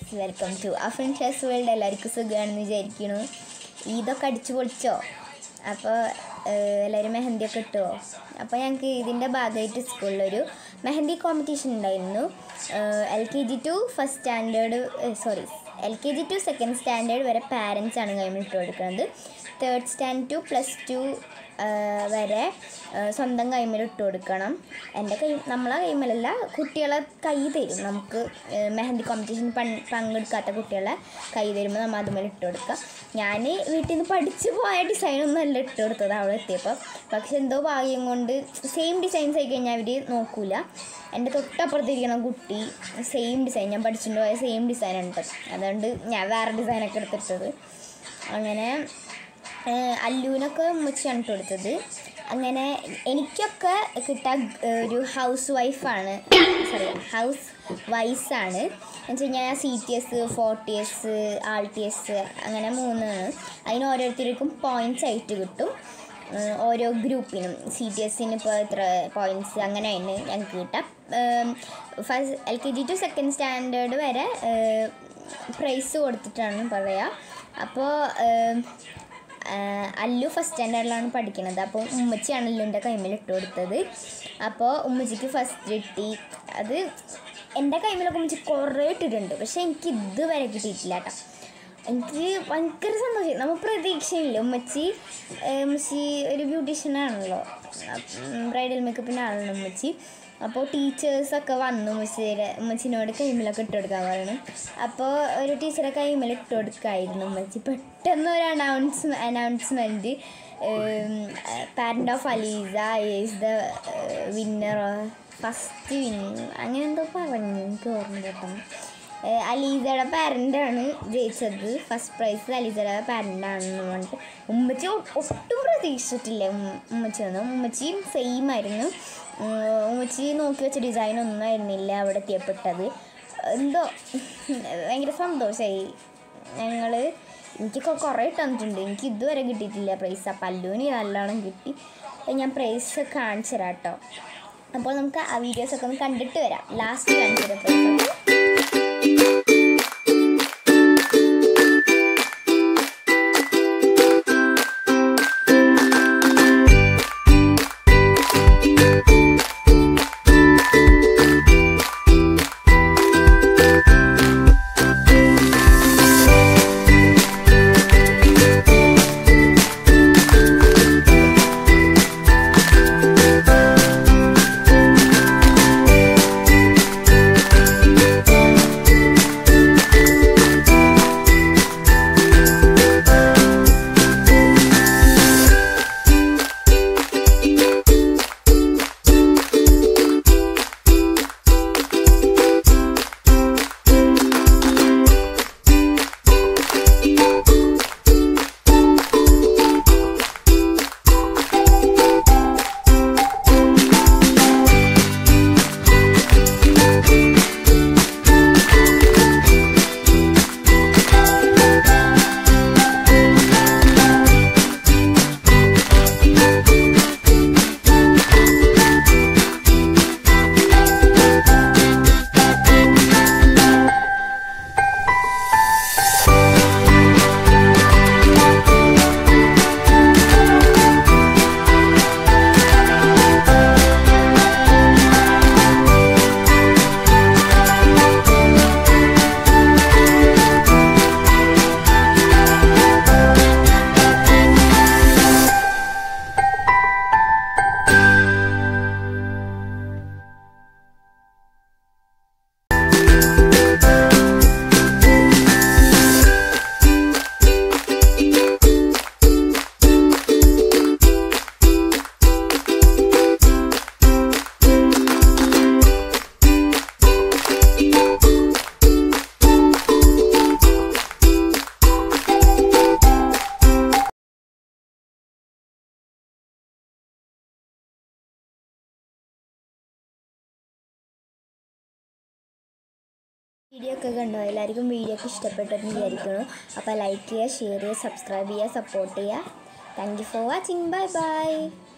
friends welcome to അഫൻ ഷസ് world എല്ലാവർക്കും സുഖമാണെന്ന് വിചാരിക്കുന്നു ഈദൊക്കെ അടിച്ചു പൊളിച്ചോ അപ്പോൾ എല്ലാവരും മെഹന്തിയൊക്കെ ഇട്ടുമോ അപ്പോൾ ഞങ്ങൾക്ക് ഇതിൻ്റെ ഭാഗമായിട്ട് സ്കൂളിലൊരു മെഹന്തി കോമ്പറ്റീഷൻ ഉണ്ടായിരുന്നു L K G to first standard sorry L K G to second standard വരെ പാരൻസ് ആണ് കൈമിൽ ഇട്ട് കൊടുക്കുന്നത് third stand to plus two വരെ ആ, സ്വന്തം കൈമേൽ ഇട്ട് കൊടുക്കണം എൻ്റെ കൈ നമ്മളെ കൈമേലല്ല കുട്ടികളെ കൈ തരും നമുക്ക് ആ, മെഹന്തി കോമ്പറ്റീഷൻ പങ്കെടുക്കാത്ത കുട്ടികളെ കൈ തരുമ്പോൾ നമ്മൾ അതുമേൽ ഇട്ട് കൊടുക്കുക ഞാൻ വീട്ടിൽ നിന്ന് പഠിച്ചു പോയ ഡിസൈനൊന്നും അല്ല ഇട്ട് കൊടുത്തത് അവിടെ എത്തിയപ്പോൾ പക്ഷെ എന്തോ ഭാഗ്യം കൊണ്ട് സെയിം ഡിസൈൻസ് ആയി കഴിഞ്ഞാൽ അവർ നോക്കൂല എൻ്റെ തൊട്ടപ്പുറത്തിരിക്കുന്ന കുട്ടി സെയിം ഡിസൈൻ ഞാൻ പഠിച്ചിട്ട് പോയ സെയിം ഡിസൈൻ ഉണ്ട് അതുകൊണ്ട് ഞാൻ വേറെ ഡിസൈനൊക്കെ എടുത്തിട്ടത് അങ്ങനെ ഏഹ് അല്ലൂനൊക്കെ ഉമ്മച്ചിയാണ് ഇട്ട് കൊടുത്തത് അങ്ങനെ എനിക്കൊക്കെ കിട്ടാൻ ഒരു ഹൗസ് വൈഫാണ് സോറി ഹൗസ് വൈസാണ് എന്ന് വെച്ച് കഴിഞ്ഞാൽ C T S forty S all T S അങ്ങനെ മൂന്നാണ് അതിന് ഓരോരുത്തർക്കും പോയിൻറ്റ്സ് ആയിട്ട് കിട്ടും ഏഹ് ഓരോ ഗ്രൂപ്പിനും സി ടി എസിന് ഇപ്പോൾ ഇത്ര പോയിൻറ്റ്സ് അങ്ങനെയാണ് ഞങ്ങൾക്ക് കിട്ടാം first L K G to second standard വരെ പ്രൈസ് കൊടുത്തിട്ടാണ് പറയുക അപ്പോൾ അല്ലു ഫസ്റ്റ് സ്റ്റാൻഡേർഡിലാണ് പഠിക്കുന്നത് അപ്പോൾ ഉമ്മച്ചിയാണ് അല്ലുൻ്റെ കൈമേൽ ഇട്ട് കൊടുത്തത് അപ്പോൾ ഉമ്മച്ചിക്ക് ഫസ്റ്റ് കിട്ടി അത് എൻ്റെ കൈമേലൊക്കെ ഉമ്മച്ചി കുറേ ഇട്ടിട്ടുണ്ട് പക്ഷേ എനിക്ക് ഇതുവരെ കിട്ടിയിട്ടില്ല കേട്ടോ എനിക്ക് ഭയങ്കര സന്തോഷം നമ്മൾ പ്രതീക്ഷയില്ല ഉമ്മച്ചി ഏഹ് ഉമ്മച്ചി ഒരു ബ്യൂട്ടീഷ്യനാണല്ലോ ബ്രൈഡൽ മേക്കപ്പിൻ്റെ ആളാണ് ഉമ്മച്ചി അപ്പോൾ ടീച്ചേഴ്സൊക്കെ വന്നു ഉമ്മച്ചിയുടെ ഉമ്മച്ചിനോട് കൈമിലൊക്കെ ഇട്ട് കൊടുക്കാൻ പറയണം അപ്പോൾ ഒരു ടീച്ചറെ കൈമിൽ ഇട്ട് കൊടുക്കായിരുന്നു ഉമ്മച്ചി പെട്ടെന്ന് ഒരു announce announcement parent of Alisa is the winner first win അങ്ങനെ എന്തോ പറഞ്ഞു എനിക്ക് ഓർമ്മ കേട്ടോ ഏഹ് അലീസയുടെ പാരൻ്റാണ് ജയിച്ചത് ഫസ്റ്റ് പ്രൈസ് അലീസയുടെ പാരൻ്റാണെന്ന് പറഞ്ഞിട്ട് ഉമ്മച്ചി ഒ- ഒട്ടും പ്രതീക്ഷിച്ചിട്ടില്ല ഉം- ഉമ്മച്ചി ഒന്നും ഉമ്മച്ചിയും സെയിം ആയിരുന്നു ഉം, ഉമ്മച്ചി നോക്കി വെച്ച ഡിസൈൻ ഒന്നും ആയിരുന്നില്ല അവിടെ എത്തിയപ്പെട്ടത് എന്തോ ഭയങ്കര സന്തോഷമായി ഞങ്ങൾ എനിക്കൊക്കെ കുറേ തന്നിട്ടുണ്ട് എനിക്ക് ഇതുവരെ കിട്ടിയിട്ടില്ല പ്രൈസ് അപ്പം അല്ലുവിന് നല്ലോണം കിട്ടി അപ്പോൾ ഞാൻ പ്രൈസ് കാണിച്ചു തരാം കേട്ടോ അപ്പോൾ നമുക്ക് ആ വീഡിയോസൊക്കെ ഒന്ന് കണ്ടിട്ട് വരാം ലാസ്റ്റ് കാണിച്ചു തരാം പ്രൈസ് വീഡിയോ ഒക്കെ കണ്ടോ എല്ലാവർക്കും വീഡിയോ ഒക്കെ ഇഷ്ടപ്പെട്ടെന്ന് വിചാരിക്കുന്നു അപ്പോൾ ലൈക്ക് ചെയ്യുക ഷെയർ ചെയ്യുക സബ്സ്ക്രൈബ് ചെയ്യുക സപ്പോർട്ട് ചെയ്യുക thank you for watching bye by